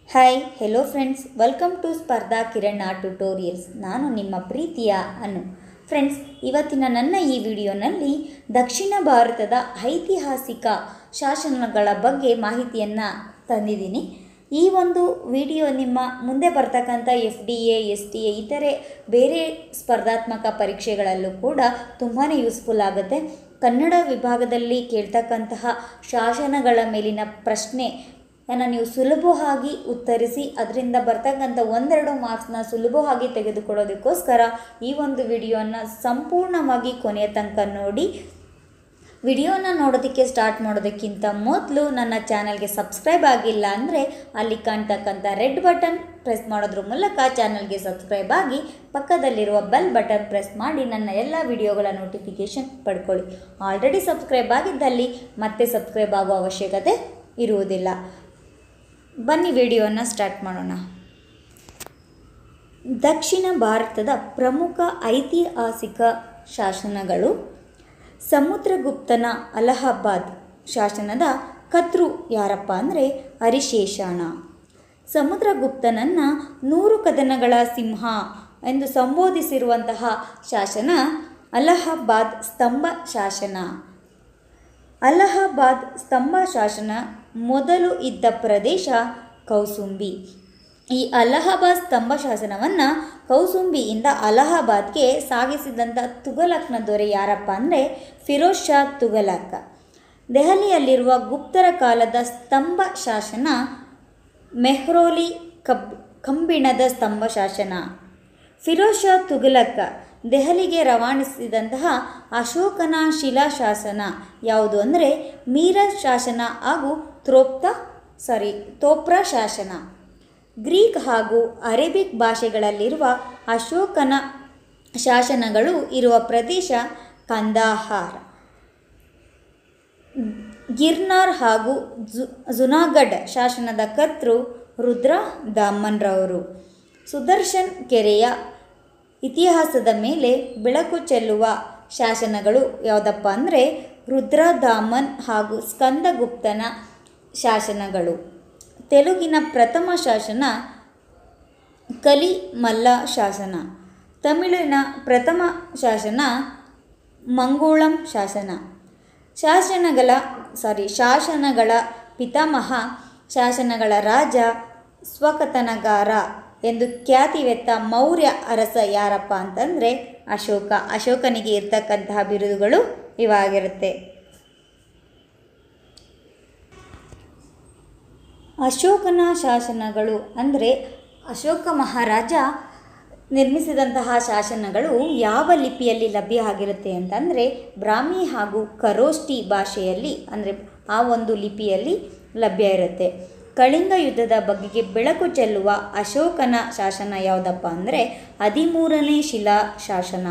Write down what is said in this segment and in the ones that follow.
hi hello friends welcome to Spardha Kirana tutorials ನಾನು ನಿಮ್ಮ ಪ್ರೀತಿಯ ಅನು ಫ್ರೆಂಡ್ಸ್ ಇವತ್ತಿನ ನನ್ನ ಈ ವಿಡಿಯೋನಲ್ಲಿ ದಕ್ಷಿಣ ಭಾರತದ ಐತಿಹಾಸಿಕ ಶಾಸನಗಳ ಬಗ್ಗೆ ಮಾಹಿತಿಯನ್ನು ತಂದಿದ್ದೀನಿ ಈ ಒಂದು ವಿಡಿಯೋ ನಿಮ್ಮ ಮುಂದೆ ಬರ್ತಕ್ಕಂಥ F D A S T A ಇತರೆ ಬೇರೆ ಸ್ಪರ್ಧಾತ್ಮಕ ಪರೀಕ್ಷೆಗಳಲ್ಲೂ ಕೂಡ ತುಂಬಾ ಯೂಸ್ಫುಲ್ ಆಗುತ್ತೆ ಕನ್ನಡ ವಿಭಾಗದಲ್ಲಿ ಕೇಳ್ತಕ್ಕಂತಹ ಶಾಸನಗಳ ಮೇಲಿನ ಪ್ರಶ್ನೆ ಅನ್ನು ನೀವು ಸುಲಭವಾಗಿ ಉತ್ತರಿಸಿ ಅದರಿಂದ ಬರ್ತಕ್ಕಂಥ ಒಂದೆರಡು ಮಾರ್ಕ್ಸ್ನ ಸುಲಭವಾಗಿ ತೆಗೆದುಕೊಳ್ಳೋದಕ್ಕೋಸ್ಕರ ಈ ಒಂದು ವಿಡಿಯೋನ ಸಂಪೂರ್ಣವಾಗಿ ಕೊನೆಯ ತನಕ ನೋಡಿ ವಿಡಿಯೋನ ನೋಡೋದಕ್ಕೆ ಸ್ಟಾರ್ಟ್ ಮಾಡೋದಕ್ಕಿಂತ ಮೊದಲು ನನ್ನ ಚಾನಲ್ಗೆ ಸಬ್ಸ್ಕ್ರೈಬ್ ಆಗಿಲ್ಲ ಅಂದರೆ ಅಲ್ಲಿ ಕಾಣ್ತಕ್ಕಂಥ ರೆಡ್ ಬಟನ್ ಪ್ರೆಸ್ ಮಾಡೋದ್ರ ಮೂಲಕ ಚಾನಲ್ಗೆ ಸಬ್ಸ್ಕ್ರೈಬ್ ಆಗಿ ಪಕ್ಕದಲ್ಲಿರುವ ಬೆಲ್ ಬಟನ್ ಪ್ರೆಸ್ ಮಾಡಿ ನನ್ನ ಎಲ್ಲ ವಿಡಿಯೋಗಳ ನೋಟಿಫಿಕೇಷನ್ ಪಡ್ಕೊಳ್ಳಿ ಆಲ್ರೆಡಿ ಸಬ್ಸ್ಕ್ರೈಬ್ ಆಗಿದ್ದಲ್ಲಿ ಮತ್ತೆ ಸಬ್ಸ್ಕ್ರೈಬ್ ಆಗೋ ಅವಶ್ಯಕತೆ ಇರುವುದಿಲ್ಲ ಬನ್ನಿ ವಿಡಿಯೋನ ಸ್ಟಾರ್ಟ್ ಮಾಡೋಣ ದಕ್ಷಿಣ ಭಾರತದ ಪ್ರಮುಖ ಐತಿಹಾಸಿಕ ಶಾಸನಗಳು ಸಮುದ್ರಗುಪ್ತನ ಅಲಹಾಬಾದ್ ಶಾಸನದ ಕರ್ತೃ ಯಾರಪ್ಪ ಅಂದರೆ ಹರಿಶೇಷಾಣ ಸಮುದ್ರಗುಪ್ತನನ್ನು ನೂರು ಕದನಗಳ ಸಿಂಹ ಎಂದು ಸಂಬೋಧಿಸಿರುವಂತಹ ಶಾಸನ ಅಲಹಾಬಾದ್ ಸ್ತಂಭ ಶಾಸನ ಅಲಹಾಬಾದ್ ಸ್ತಂಭ ಶಾಸನ ಮೊದಲು ಇದ್ದ ಪ್ರದೇಶ ಕೌಸುಂಬಿ ಈ ಅಲಹಾಬಾದ್ ಸ್ತಂಭ ಶಾಸನವನ್ನು ಕೌಸುಂಬಿಯಿಂದ ಅಲಹಾಬಾದ್ಗೆ ಸಾಗಿಸಿದಂಥ ತುಘಲಕ್ನ ದೊರೆ ಯಾರಪ್ಪ ಅಂದರೆ ಫಿರೋಜ್ ಶಾ ತುಘಲಕ್ ದೆಹಲಿಯಲ್ಲಿರುವ ಗುಪ್ತರ ಕಾಲದ ಸ್ತಂಭ ಶಾಸನ ಮೆಹ್ರೋಲಿ ಕಬ್ ಕಂಬಿಣದ ಸ್ತಂಭ ಶಾಸನ ಫಿರೋಜ್ ಶಾ ತುಘಲಕ್ ದೆಹಲಿಗೆ ರವಾನಿಸಿದಂತಹ ಅಶೋಕನ ಶಿಲಾಶಾಸನ ಯಾವುದು ಅಂದರೆ ಮೀರಜ್ ಶಾಸನ ಹಾಗೂ ತ್ರೋಪ್ತ ಸಾರಿ ತೋಪ್ರಾ ಶಾಸನ ಗ್ರೀಕ್ ಹಾಗೂ ಅರೇಬಿಕ್ ಭಾಷೆಗಳಲ್ಲಿರುವ ಅಶೋಕನ ಶಾಸನಗಳು ಇರುವ ಪ್ರದೇಶ ಕಂದಾಹಾರ್ ಗಿರ್ನಾರ್ ಹಾಗೂ ಜು ಜುನಾಗಢ್ ಶಾಸನದ ಕರ್ತೃ ರುದ್ರ ದಾಮನ್ರವರು ಸುದರ್ಶನ್ ಕೆರೆಯ ಇತಿಹಾಸದ ಮೇಲೆ ಬೆಳಕು ಚೆಲ್ಲುವ ಶಾಸನಗಳು ಯಾವುದಪ್ಪ ಅಂದರೆ ರುದ್ರದಾಮನ್ ಹಾಗೂ ಸ್ಕಂದಗುಪ್ತನ ಶಾಸನಗಳು ತೆಲುಗಿನ ಪ್ರಥಮ ಶಾಸನ ಕಲಿಮಲ್ಲ ಶಾಸನ ತಮಿಳಿನ ಪ್ರಥಮ ಶಾಸನ ಮಂಗೋಳಂ ಶಾಸನ ಶಾಸನಗಳ ಸಾರಿ ಶಾಸನಗಳ ಪಿತಾಮಹ ಶಾಸನಗಳ ರಾಜ ಸ್ವಕಥನಗಾರ ಎಂದು ಖ್ಯಾತಿವೆತ್ತ ಮೌರ್ಯ ಅರಸ ಯಾರಪ್ಪ ಅಂತಂದರೆ ಅಶೋಕ ಅಶೋಕನಿಗೆ ಇರ್ತಕ್ಕಂತಹ ಬಿರುದುಗಳು ಇವಾಗಿರುತ್ತೆ ಅಶೋಕನ ಶಾಸನಗಳು ಅಂದರೆ ಅಶೋಕ ಮಹಾರಾಜ ನಿರ್ಮಿಸಿದಂತಹ ಶಾಸನಗಳು ಯಾವ ಲಿಪಿಯಲ್ಲಿ ಲಭ್ಯ ಆಗಿರುತ್ತೆ ಅಂತಂದರೆ ಬ್ರಾಹ್ಮಿ ಹಾಗೂ ಕರೋಷ್ಟಿ ಭಾಷೆಯಲ್ಲಿ ಅಂದರೆ ಆ ಒಂದು ಲಿಪಿಯಲ್ಲಿ ಲಭ್ಯ ಇರುತ್ತೆ ಕಳಿಂಗ ಯುದ್ಧದ ಬಗೆಗೆ ಬೆಳಕು ಚೆಲ್ಲುವ ಅಶೋಕನ ಶಾಸನ ಯಾವುದಪ್ಪ ಅಂದರೆ ಹದಿಮೂರನೇ ಶಿಲಾ ಶಾಸನ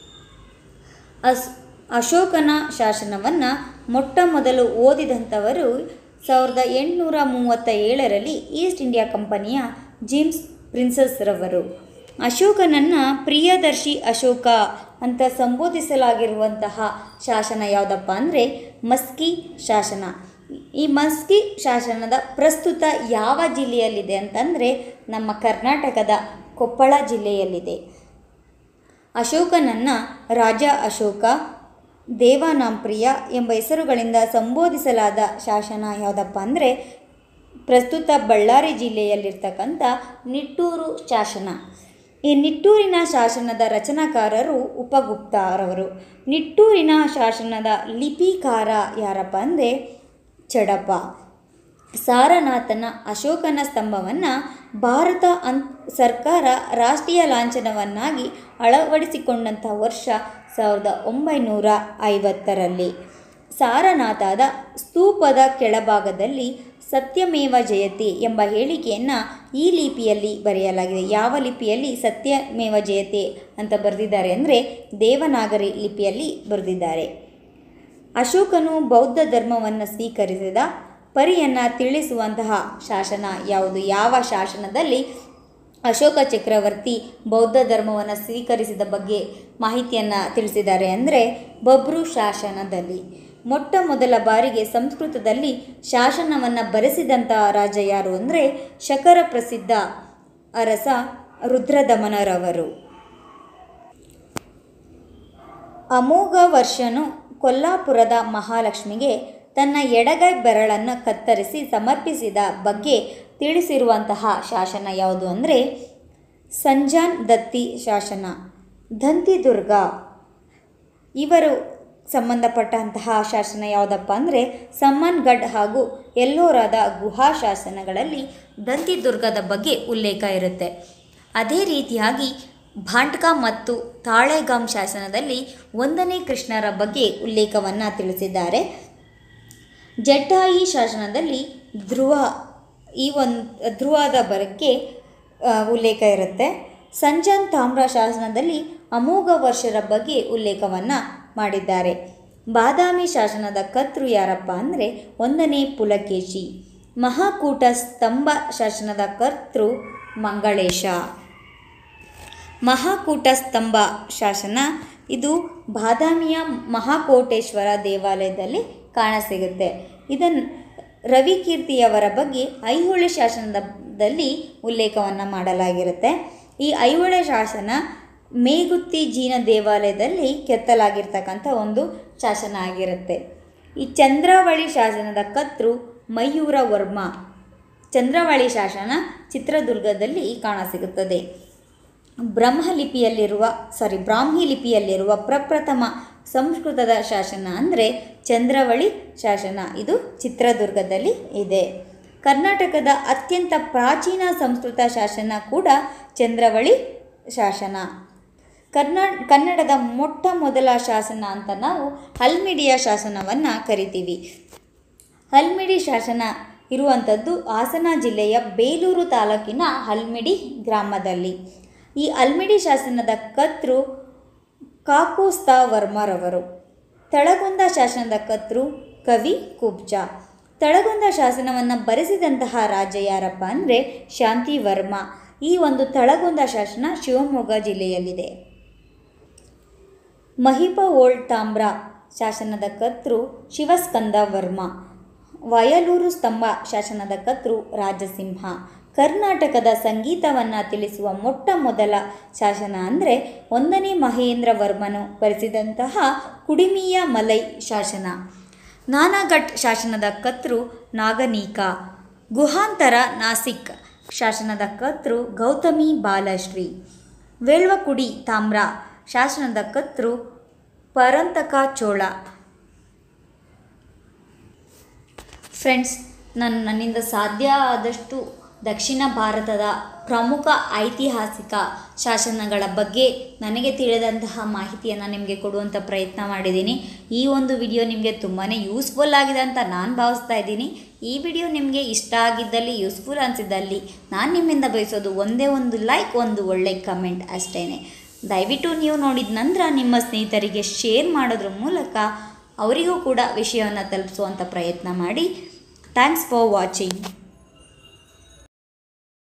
ಅಸ್ ಅಶೋಕನ ಶಾಸನವನ್ನು ಮೊಟ್ಟ ಮೊದಲು ಓದಿದಂಥವರು ಸಾವಿರದ ಎಂಟುನೂರ ಮೂವತ್ತ ಏಳರಲ್ಲಿ ಈಸ್ಟ್ ಇಂಡಿಯಾ ಕಂಪನಿಯ ಜಿಮ್ಸ್ ಪ್ರಿನ್ಸಸ್ರವರು ಅಶೋಕನನ್ನು ಪ್ರಿಯದರ್ಶಿ ಅಶೋಕ ಅಂತ ಸಂಬೋಧಿಸಲಾಗಿರುವಂತಹ ಶಾಸನ ಯಾವುದಪ್ಪ ಅಂದರೆ ಮಸ್ಕಿ ಶಾಸನ ಈ ಮಸ್ಕಿ ಶಾಸನದ ಪ್ರಸ್ತುತ ಯಾವ ಜಿಲ್ಲೆಯಲ್ಲಿದೆ ಅಂತಂದರೆ ನಮ್ಮ ಕರ್ನಾಟಕದ ಕೊಪ್ಪಳ ಜಿಲ್ಲೆಯಲ್ಲಿದೆ ಅಶೋಕನನ್ನು ರಾಜ ಅಶೋಕ ದೇವಾನಾಂಪ್ರಿಯ ಎಂಬ ಹೆಸರುಗಳಿಂದ ಸಂಬೋಧಿಸಲಾದ ಶಾಸನ ಯಾವುದಪ್ಪ ಅಂದರೆ ಪ್ರಸ್ತುತ ಬಳ್ಳಾರಿ ಜಿಲ್ಲೆಯಲ್ಲಿರ್ತಕ್ಕಂಥ ನಿಟ್ಟೂರು ಶಾಸನ ಈ ನಿಟ್ಟೂರಿನ ಶಾಸನದ ರಚನಾಕಾರರು ಉಪಗುಪ್ತರವರು ನಿಟ್ಟೂರಿನ ಶಾಸನದ ಲಿಪಿಕಾರ ಯಾರಪ್ಪ ಅಂದರೆ ಚಡಪ ಸಾರನಾಥನ ಅಶೋಕನ ಸ್ತಂಭವನ್ನು ಭಾರತ ಅನ್ ಸರ್ಕಾರ ರಾಷ್ಟ್ರೀಯ ಲಾಂಛನವನ್ನಾಗಿ ಅಳವಡಿಸಿಕೊಂಡಂಥ ವರ್ಷ ಸಾವಿರದ ಒಂಬೈನೂರ ಐವತ್ತರಲ್ಲಿ ಸಾರನಾಥದ ಸ್ತೂಪದ ಕೆಳಭಾಗದಲ್ಲಿ ಸತ್ಯಮೇವ ಜಯತೆ ಎಂಬ ಹೇಳಿಕೆಯನ್ನು ಈ ಲಿಪಿಯಲ್ಲಿ ಬರೆಯಲಾಗಿದೆ ಯಾವ ಲಿಪಿಯಲ್ಲಿ ಸತ್ಯಮೇವ ಜಯತೆ ಅಂತ ಬರೆದಿದ್ದಾರೆ ಅಂದರೆ ದೇವನಾಗರಿ ಲಿಪಿಯಲ್ಲಿ ಬರೆದಿದ್ದಾರೆ ಅಶೋಕನು ಬೌದ್ಧ ಧರ್ಮವನ್ನು ಸ್ವೀಕರಿಸಿದ ಪರಿಯನ್ನು ತಿಳಿಸುವಂತಹ ಶಾಸನ ಯಾವುದು ಯಾವ ಶಾಸನದಲ್ಲಿ ಅಶೋಕ ಚಕ್ರವರ್ತಿ ಬೌದ್ಧ ಧರ್ಮವನ್ನು ಸ್ವೀಕರಿಸಿದ ಬಗ್ಗೆ ಮಾಹಿತಿಯನ್ನು ತಿಳಿಸಿದ್ದಾರೆ ಅಂದರೆ ಬಬ್ರು ಶಾಸನದಲ್ಲಿ ಮೊಟ್ಟ ಮೊದಲ ಬಾರಿಗೆ ಸಂಸ್ಕೃತದಲ್ಲಿ ಶಾಸನವನ್ನು ಬರೆಸಿದಂತಹ ರಾಜ ಯಾರು ಅಂದರೆ ಶಕರ ಪ್ರಸಿದ್ಧ ಅರಸ ರುದ್ರದಮನರವರು ಅಮೋಘ ವರ್ಷನು ಕೊಲ್ಲಾಪುರದ ಮಹಾಲಕ್ಷ್ಮಿಗೆ ತನ್ನ ಎಡಗೈ ಬೆರಳನ್ನು ಕತ್ತರಿಸಿ ಸಮರ್ಪಿಸಿದ ಬಗ್ಗೆ ತಿಳಿಸಿರುವಂತಹ ಶಾಸನ ಯಾವುದು ಅಂದರೆ ಸಂಜಾನ್ ದತ್ತಿ ಶಾಸನ ದಂತಿದುರ್ಗ ಇವರು ಸಂಬಂಧಪಟ್ಟಂತಹ ಶಾಸನ ಯಾವುದಪ್ಪ ಅಂದರೆ ಸಮ್ಮನ್ಗಢ್ ಹಾಗೂ ಎಲ್ಲೋರಾದ ಗುಹಾ ಶಾಸನಗಳಲ್ಲಿ ದಂತಿದುರ್ಗದ ಬಗ್ಗೆ ಉಲ್ಲೇಖ ಇರುತ್ತೆ ಅದೇ ರೀತಿಯಾಗಿ ಭಾಂಟ್ಕ ಮತ್ತು ತಾಳೆಗಾಮ್ ಶಾಸನದಲ್ಲಿ ಒಂದನೇ ಕೃಷ್ಣರ ಬಗ್ಗೆ ಉಲ್ಲೇಖವನ್ನು ತಿಳಿಸಿದ್ದಾರೆ ಜಟ್ಟಾಯಿ ಶಾಸನದಲ್ಲಿ ಧ್ರುವ ಈ ಒಂದು ಧ್ರುವದ ಬಗ್ಗೆ ಆ, ಉಲ್ಲೇಖ ಇರುತ್ತೆ ಸಂಜಾನ್ ತಾಮ್ರ ಶಾಸನದಲ್ಲಿ ಅಮೋಘ ವರ್ಷರ ಬಗ್ಗೆ ಉಲ್ಲೇಖವನ್ನು ಮಾಡಿದ್ದಾರೆ ಬಾದಾಮಿ ಶಾಸನದ ಕರ್ತೃ ಯಾರಪ್ಪ ಅಂದರೆ ಒಂದನೇ ಪುಲಕೇಶಿ ಮಹಾಕೂಟ ಸ್ತಂಭ ಶಾಸನದ ಕರ್ತೃ ಮಂಗಳೇಶ ಮಹಾಕೂಟ ಸ್ತಂಭ ಶಾಸನ ಇದು ಬಾದಾಮಿಯ ಮಹಾಕೋಟೇಶ್ವರ ದೇವಾಲಯದಲ್ಲಿ ಕಾಣಸಿಗುತ್ತೆ ಇದನ್ನು ರವಿಕೀರ್ತಿಯವರ ಬಗ್ಗೆ ಐಹೊಳೆ ಶಾಸನದಲ್ಲಿ ಉಲ್ಲೇಖವನ್ನು ಮಾಡಲಾಗಿರುತ್ತೆ ಈ ಐಹೊಳೆ ಶಾಸನ ಮೇಗುತ್ತಿ ಜೀನ ದೇವಾಲಯದಲ್ಲಿ ಕೆತ್ತಲಾಗಿರ್ತಕ್ಕಂಥ ಒಂದು ಶಾಸನ ಆಗಿರುತ್ತೆ ಈ ಚಂದ್ರಾವಳಿ ಶಾಸನದ ಕರ್ತೃ ಮಯೂರ ವರ್ಮ ಚಂದ್ರವಳ್ಳಿ ಶಾಸನ ಚಿತ್ರದುರ್ಗದಲ್ಲಿ ಕಾಣಸಿಗುತ್ತದೆ ಬ್ರಹ್ಮಲಿಪಿಯಲ್ಲಿರುವ ಸಾರಿ ಬ್ರಾಹ್ಮಿ ಲಿಪಿಯಲ್ಲಿರುವ ಪ್ರಪ್ರಥಮ ಸಂಸ್ಕೃತದ ಶಾಸನ ಅಂದರೆ ಚಂದ್ರವಳಿ ಶಾಸನ ಇದು ಚಿತ್ರದುರ್ಗದಲ್ಲಿ ಇದೆ ಕರ್ನಾಟಕದ ಅತ್ಯಂತ ಪ್ರಾಚೀನ ಸಂಸ್ಕೃತ ಶಾಸನ ಕೂಡ ಚಂದ್ರವಳಿ ಶಾಸನ ಕರ್ನಾ ಕನ್ನಡದ ಮೊಟ್ಟ ಮೊದಲ ಶಾಸನ ಅಂತ ನಾವು ಹಲ್ಮಿಡಿಯ ಶಾಸನವನ್ನು ಕರಿತೀವಿ ಹಲ್ಮಿಡಿ ಶಾಸನ ಇರುವಂಥದ್ದು ಹಾಸನ ಜಿಲ್ಲೆಯ ಬೇಲೂರು ತಾಲೂಕಿನ ಹಲ್ಮಿಡಿ ಗ್ರಾಮದಲ್ಲಿ ಈ ಹಲ್ಮಿಡಿ ಶಾಸನದ ಕರ್ತೃ ಕಾಕುಸ್ತಾ ವರ್ಮರವರು ತಳಗುಂದ ಶಾಸನದ ಕರ್ತೃ ಕವಿ ಕುಬ್ಜ ತಳಗುಂದ ಶಾಸನವನ್ನು ಬರೆಸಿದಂತಹ ರಾಜ ಯಾರಪ್ಪ ಅಂದರೆ ಶಾಂತಿ ವರ್ಮ ಈ ಒಂದು ತಳಗುಂದ ಶಾಸನ ಶಿವಮೊಗ್ಗ ಜಿಲ್ಲೆಯಲ್ಲಿದೆ ಮಹಿಪ ಓಲ್ಡ್ ತಾಮ್ರ ಶಾಸನದ ಕರ್ತೃ ಶಿವಸ್ಕಂದ ವರ್ಮ ವಯಲೂರು ಸ್ತಂಭ ಶಾಸನದ ಕರ್ತೃ ರಾಜಸಿಂಹ ಕರ್ನಾಟಕದ ಸಂಗೀತವನ್ನು ತಿಳಿಸುವ ಮೊಟ್ಟ ಮೊದಲ ಶಾಸನ ಅಂದರೆ ಒಂದನೇ ಮಹೇಂದ್ರ ವರ್ಮನು ಬರೆಸಿದಂತಹ ಕುಡಿಮಿಯ ಮಲೈ ಶಾಸನ ನಾನಾಘಟ್ ಶಾಸನದ ಕರ್ತೃ ನಾಗನೀಕ ಗುಹಾಂತರ ನಾಸಿಕ್ ಶಾಸನದ ಕರ್ತೃ ಗೌತಮಿ ಬಾಲಶ್ರೀ ವೇಳ್ವಕುಡಿ ತಾಮ್ರ ಶಾಸನದ ಕರ್ತೃ ಪರಂತಕ ಚೋಳ ಫ್ರೆಂಡ್ಸ್ ನಾನು ನನ್ನಿಂದ ಸಾಧ್ಯ ಆದಷ್ಟು ದಕ್ಷಿಣ ಭಾರತದ ಪ್ರಮುಖ ಐತಿಹಾಸಿಕ ಶಾಸನಗಳ ಬಗ್ಗೆ ನನಗೆ ತಿಳಿದಂತಹ ಮಾಹಿತಿಯನ್ನು ನಿಮಗೆ ಕೊಡುವಂಥ ಪ್ರಯತ್ನ ಮಾಡಿದ್ದೀನಿ ಈ ಒಂದು ವಿಡಿಯೋ ನಿಮಗೆ ತುಂಬಾ ಯೂಸ್ಫುಲ್ ಆಗಿದೆ ಅಂತ ನಾನು ಭಾವಿಸ್ತಾ ಇದ್ದೀನಿ ಈ ವಿಡಿಯೋ ನಿಮಗೆ ಇಷ್ಟ ಆಗಿದ್ದಲ್ಲಿ ಯೂಸ್ಫುಲ್ ಅನಿಸಿದ್ದಲ್ಲಿ ನಾನು ನಿಮ್ಮಿಂದ ಬಯಸೋದು ಒಂದೇ ಒಂದು ಲೈಕ್ ಒಂದು ಒಳ್ಳೆ ಕಮೆಂಟ್ ಅಷ್ಟೇ ದಯವಿಟ್ಟು ನೀವು ನೋಡಿದ ನಂತರ ನಿಮ್ಮ ಸ್ನೇಹಿತರಿಗೆ ಶೇರ್ ಮಾಡೋದ್ರ ಮೂಲಕ ಅವರಿಗೂ ಕೂಡ ವಿಷಯವನ್ನು ತಲುಪಿಸುವಂಥ ಪ್ರಯತ್ನ ಮಾಡಿ ಥ್ಯಾಂಕ್ಸ್ ಫಾರ್ ವಾಚಿಂಗ್